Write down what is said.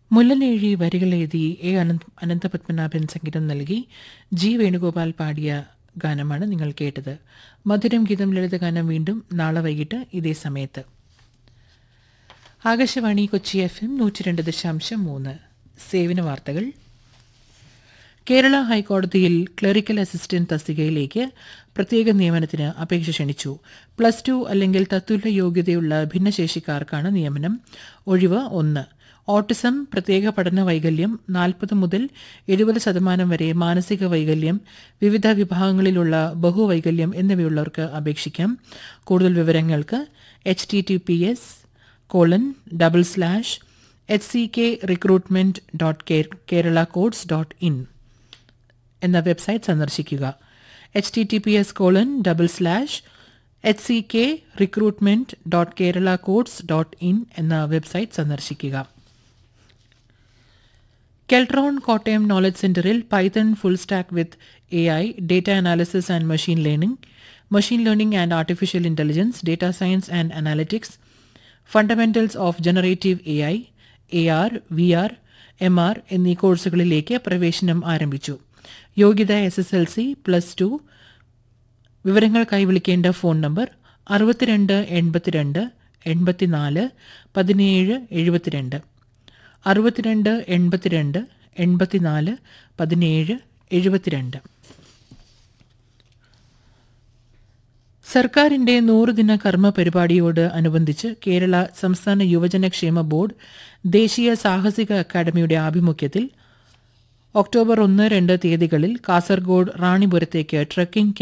മുല്ലനേഴി വരികളെഴുതി എ അനന്ത് അനന്തപത്മനാഭൻ സംഗീതം നൽകി ജി വേണുഗോപാൽ പാടിയ ഗാനമാണ് നിങ്ങൾ കേട്ടത് മധുരം ഗീതം ലളിതഗാനം വീണ്ടും നാളെ വൈകിട്ട് ഇതേ സമയത്ത് ആകാശവാണി കൊച്ചി എഫ് എം നൂറ്റി രണ്ട് ദശാംശം മൂന്ന് സേവന വാർത്തകൾ കേരള ഹൈക്കോടതിയിൽ ക്ലറിക്കൽ അസിസ്റ്റന്റ് തസ്തികയിലേക്ക് പ്രത്യേക നിയമനത്തിന് അപേക്ഷ ക്ഷണിച്ചു പ്ലസ് ടു അല്ലെങ്കിൽ തത്തുല്യ യോഗ്യതയുള്ള ഭിന്നശേഷിക്കാർക്കാണ് നിയമനം ഒഴിവ് ഒന്ന് ഓട്ടിസം പ്രത്യേക പഠന വൈകല്യം നാൽപ്പത് മുതൽ എഴുപത് ശതമാനം വരെ മാനസിക വൈകല്യം വിവിധ വിഭാഗങ്ങളിലുള്ള ബഹുവൈകല്യം എന്നിവയുള്ളവർക്ക് അപേക്ഷിക്കാം കൂടുതൽ വിവരങ്ങൾക്ക് H T T P S colon double slash H C K recruitment dot Kerala courts dot in എന്ന വെബ്സൈറ്റ് സന്ദർശിക്കുക H T T P S colon double slash H C K recruitment dot Kerala courts dot in എന്ന website സന്ദർശിക്കുക Keltron Kottayam knowledge സെന്ററിൽ Python full stack with A I data analysis and machine learning machine learning and artificial intelligence data science and analytics fundamentals of generative A I A R V R M R എന്നീ കോഴ്സുകളിലേക്ക് പ്രവേശനം ആരംഭിച്ചു യോഗ്യത S S L C plus two വിവരങ്ങൾക്കായി വിളിക്കേണ്ട phone number അറുപത്തിരണ്ട് എൺപത്തിരണ്ട് എൺപത്തിനാല് പതിനേഴ് എഴുപത്തിരണ്ട് അറുപത്തിരണ്ട് എൺപത്തിരണ്ട് എൺപത്തിനാല് പതിനേഴ് എഴുപത്തിരണ്ട് സർക്കാരിന്റെ നൂറുദിന കർമ്മ പരിപാടിയോട് അനുബന്ധിച്ച് കേരള സംസ്ഥാന യുവജനക്ഷേമ ബോർഡ് ദേശീയ സാഹസിക അക്കാദമിയുടെ ആഭിമുഖ്യത്തിൽ ഒക്ടോബർ ഒന്ന് രണ്ട് തീയതികളിൽ കാസർഗോഡ് റാണിപുരത്തേക്ക് ട്രക്കിംഗ്